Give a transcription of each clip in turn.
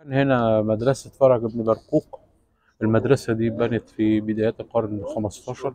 هنا مدرسة فرج بن برقوق المدرسة دي بنت في بدايات القرن الخمستاشر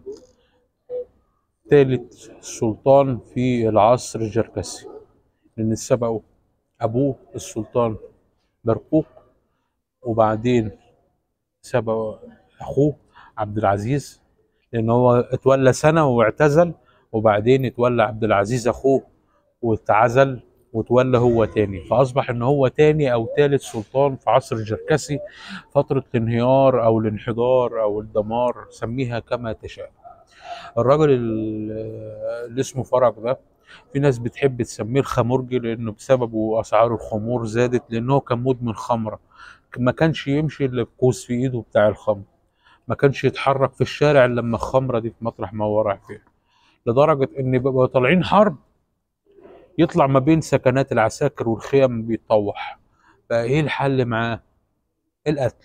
ثالث سلطان في العصر الجركسي لأن سبقه أبوه السلطان برقوق وبعدين سبق أخوه عبد العزيز لأن هو اتولى سنة واعتزل وبعدين اتولى عبد العزيز أخوه واتعزل وتولى هو تاني فأصبح إن هو تاني أو تالت سلطان في عصر الجركسي فترة الانهيار أو الانحدار أو الدمار سميها كما تشاء الراجل ال- اللي اسمه فرج ده في ناس بتحب تسميه الخمرجي لأنه بسببه أسعار الخمور زادت لأنه كان مدمن خمرة ما كانش يمشي إلا بكوس في إيده بتاع الخمر ما كانش يتحرك في الشارع إلا لما الخمرة دي في مطرح ما هو رايح فيها لدرجة إن بيبقوا طالعين حرب يطلع ما بين سكنات العساكر والخيم بيتطوح فايه الحل معاه القتل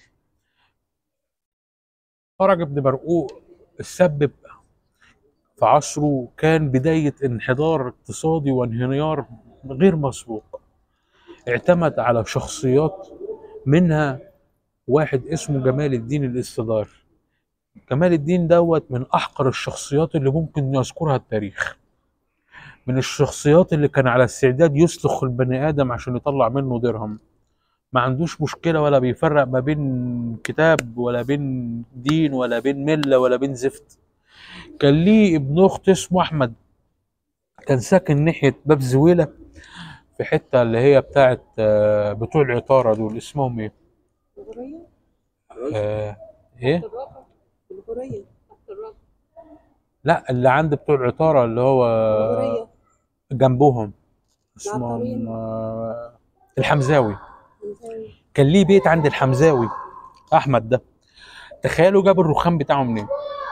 فرج بن برقوق السبب في عصره كان بداية انحدار اقتصادي وانهيار غير مسبوق اعتمد على شخصيات منها واحد اسمه جمال الدين الاستدار جمال الدين دوت من احقر الشخصيات اللي ممكن يذكرها التاريخ من الشخصيات اللي كان على استعداد يسلخ البني ادم عشان يطلع منه درهم ما عندوش مشكله ولا بيفرق ما بين كتاب ولا بين دين ولا بين مله ولا بين زفت كان ليه ابن اخت اسمه احمد كان ساكن ناحيه باب زويله في حته اللي هي بتاعت آه، بتوع العطاره دول اسمهم ايه؟ الغرية آه ايه؟ الرابع الغرية تحت الرابع لا اللي عند بتوع العطاره اللي هو الغرية جنبهم اسمهم العطارين. آه الحمزاوي إنسان كان ليه بيت عند الحمزاوي احمد ده تخيلوا جاب الرخام بتاعه منين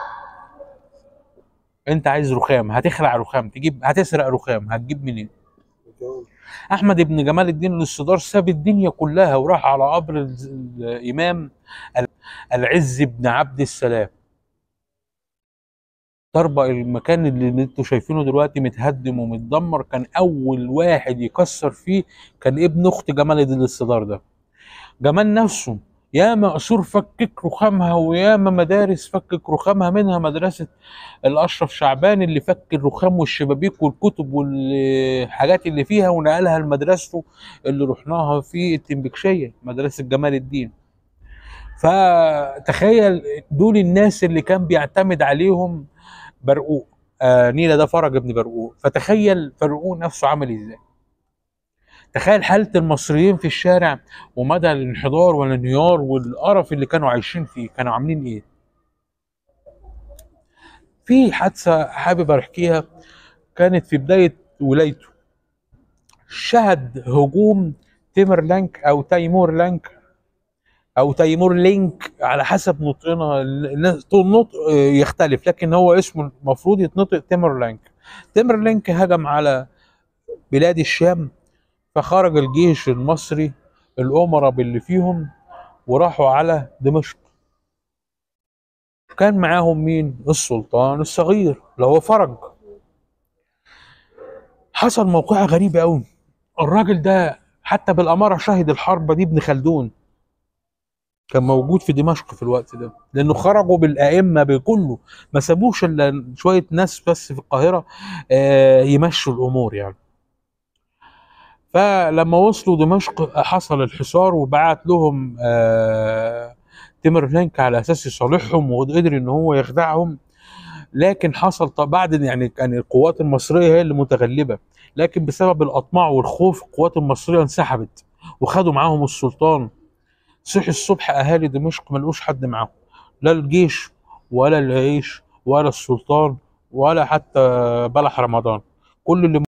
انت عايز رخام هتخلع رخام تجيب هتسرق رخام هتجيب منين احمد بن جمال الدين الاستدار ساب الدنيا كلها وراح على قبر ال- الامام ال- العز بن عبد السلام طربق المكان اللي انتوا شايفينه دلوقتي متهدم ومتدمر كان اول واحد يكسر فيه كان ابن اخت جمال الدين الاستدار ده جمال نفسه ياما قصور فكك رخامها وياما مدارس فكك رخامها منها مدرسة الأشرف شعبان اللي فك الرخام والشبابيك والكتب والحاجات اللي فيها ونقلها لمدرسته اللي رحناها في التنبكشية مدرسة جمال الدين فتخيل دول الناس اللي كان بيعتمد عليهم برقوق آه نيلة ده فرج ابن برقوق فتخيل برقوق نفسه عامل ازاي تخيل حالة المصريين في الشارع ومدى الانحدار والانهيار والقرف اللي كانوا عايشين فيه كانوا عاملين ايه في حادثة حابب احكيها كانت في بداية ولايته شهد هجوم تيمر لانك او تيمور لانك او تيمور لينك على حسب نطقنا الناس- طول نطق آه، يختلف لكن هو اسمه المفروض يتنطق تيمور لانك تيمور لانك هجم على بلاد الشام فخرج الجيش المصري الأمراء باللي فيهم وراحوا على دمشق كان معاهم مين السلطان الصغير اللي هو فرج حصل موقعة غريبة قوي الراجل ده حتى بالأمارة شهد الحرب دي ابن خلدون كان موجود في دمشق في الوقت ده لأنه خرجوا بالأئمة بكله ما سابوش إلا شوية ناس بس في القاهرة آه، يمشوا الأمور يعني فلما وصلوا دمشق حصل الحصار وبعت لهم آه تيمرلينك على اساس يصالحهم وقدر ان هو يخدعهم لكن حصل طب بعد يعني كان القوات المصريه هي اللي متغلبه لكن بسبب الاطماع والخوف القوات المصريه انسحبت وخدوا معاهم السلطان صحي الصبح اهالي دمشق ما لقوش حد معاهم لا الجيش ولا العيش ولا السلطان ولا حتى بلح رمضان كل اللي